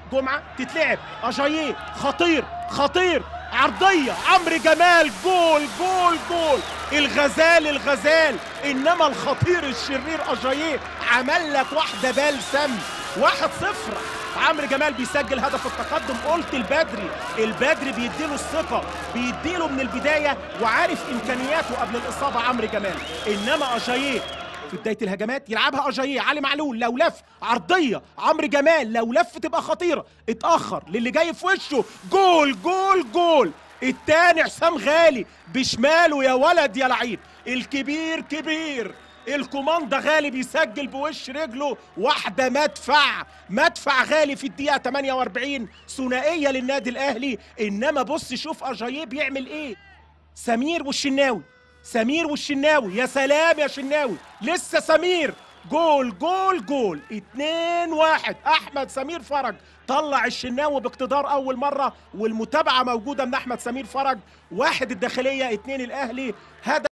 جمعه تتلعب اجاييه خطير خطير عرضيه عمرو جمال جول جول جول الغزال الغزال انما الخطير الشرير اجاييه عمل لك واحده بلسم واحد صفر عمرو جمال بيسجل هدف التقدم قلت البدري البدري بيديله الثقه بيديله من البدايه وعارف امكانياته قبل الاصابه عمرو جمال انما اجاييه في بدايه الهجمات يلعبها اجاييه علي معلول لو لف عرضيه عمرو جمال لو لف تبقى خطيره اتاخر للي جاي في وشه جول جول جول التاني حسام غالي بشماله يا ولد يا لعيب الكبير كبير الكوماندا غالي بيسجل بوش رجله واحده مدفع مدفع غالي في الدقيقه 48 ثنائيه للنادي الاهلي انما بص شوف اجاييه بيعمل ايه سمير والشناوي سمير والشناوي يا سلام يا شناوي لسه سمير جول جول جول اتنين واحد احمد سمير فرج طلع الشناوي باقتدار اول مره والمتابعه موجوده من احمد سمير فرج واحد الداخليه اتنين الاهلي هدف